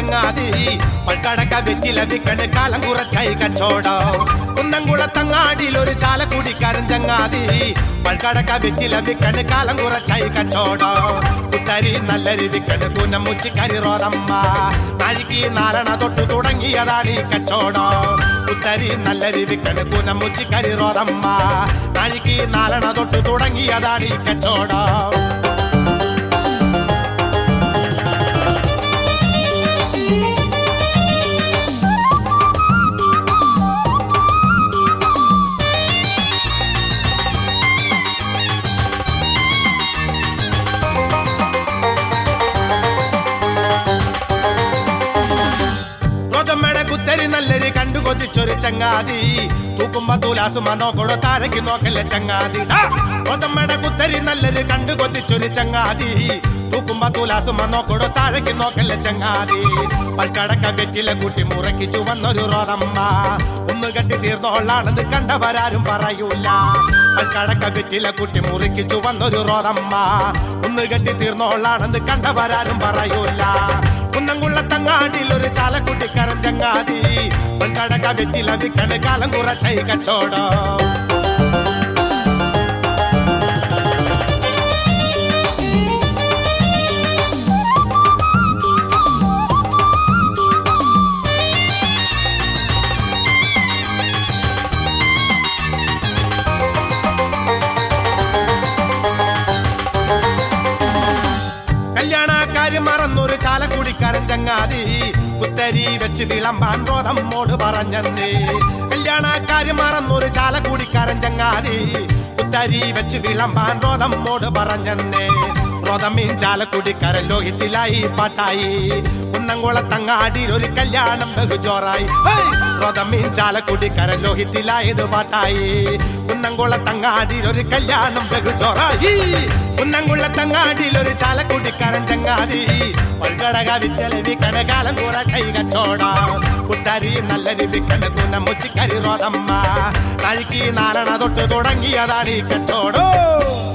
ചങ്ങാതി പൾക്കടക്ക വെറ്റില വിക്കണ് കാലം കുറച്ചായി കച്ചോടം കുന്നംകുളത്തങ്ങാടിയിൽ ഒരു ചാലക്കുടിക്കാരൻ ചങ്ങാതി പൾക്കടക്ക വെറ്റില വിക്കണ് കാലം കുറച്ചായി കച്ചോടം കുത്തരി നല്ലരി വിക്കണ് കുന്നം മുച്ചിക്കരി റോതമ്മ നാഴിക്ക് നാലണ തൊട്ട് തുടങ്ങിയതാണ് ഈ കച്ചോടം കുത്തരി നല്ലരി വിക്കണ് കുന്നം മുച്ചിക്കരി റോതമ്മ നാഴിക്ക് നാലണ തൊട്ട് തുടങ്ങിയതാണ് ഈ കച്ചോടം ഗോതമ്മയുടെ കുത്തരി നല്ലരി കണ്ടു കൊതിച്ചൊരു ചങ്ങാതി തൂക്കുമ്പോ തൂലാസുമ നോക്കോടോ താഴേക്ക് നോക്കല്ലേ ചങ്ങാതി ആ! ഗോതമ്മയുടെ കുത്തരി നല്ലരി കണ്ടു കൊതിച്ചൊരു ചങ്ങാതി തൂക്കുമ്പോ തൂലാസുമ നോക്കോടോ താഴേക്ക് നോക്കല്ലേ ചങ്ങാതി പൽക്കടക്ക വെറ്റില കൂട്ടി മുറക്കി ചുവന്നൊരു റോതമ്മ ഒന്ന് കെട്ടി തീർന്നോളാണെന്ന് കണ്ടവരാരും പറയൂല പൽക്കടക്ക വെറ്റില കൂട്ടി മുറുക്കി ചുവന്നൊരു റോതമ്മ ഒന്ന് കെട്ടി തീർന്നോളാണെന്ന് കണ്ടവരാരും പറയൂല കുന്നംകുള്ളത്തങ്ങാടിയിൽ ഒരു ചാലക്കുട്ടിക്കാരൻ ചങ്ങാതി കടക വെറ്റില വിക്കണ് കാലം കുറച്ചായി കച്ചോടം കല്യാണക്കാരി മറന്നൊരു ചാലക്കുടിക്കാരൻ ചങ്ങാതി കുത്തരി വെച്ച് വിളമ്പാൻ റോതമ്മോട് പറഞ്ഞെന്നേ കല്യാണക്കാരി മറന്നൊരു ചാലക്കുടിക്കാരൻ ചങ്ങാതി കുത്തരി വെച്ച് വിളമ്പാൻ റോതമ്മോട് പറഞ്ഞെന്നേ റോതമ്മീൻ ചാലക്കുടിക്കാരൻ ലോഹിത്തിലായി പാട്ടായി കുന്നംകുളത്തങ്ങാടിയിൽ ഒരു കല്യാണം ബഹുജോറായി റോതമ്മീൻ ചാലക്കുടിക്കാരൻ ലോഹിത്തിലായത് പാട്ടായി കുന്നംകുളത്തങ്ങാടിയിൽ ഒരു കല്യാണം ബഹുജോറായി കുന്നംകുളത്തങ്ങാടിയിൽ ഒരു ചാലക്കുടിക്കാരൻ ചങ്ങാതി പൽകടക വിറ്റലവി കണകാലം കൂറ കൈ കച്ചോട കുത്തരി നല്ലരി വിക്കണ കുന്ന മുച്ചിക്കരി റോതമ്മ തഴുക്കി നാലണ തൊട്ട് തുടങ്ങിയതാണ് ഈ കച്ചോടോ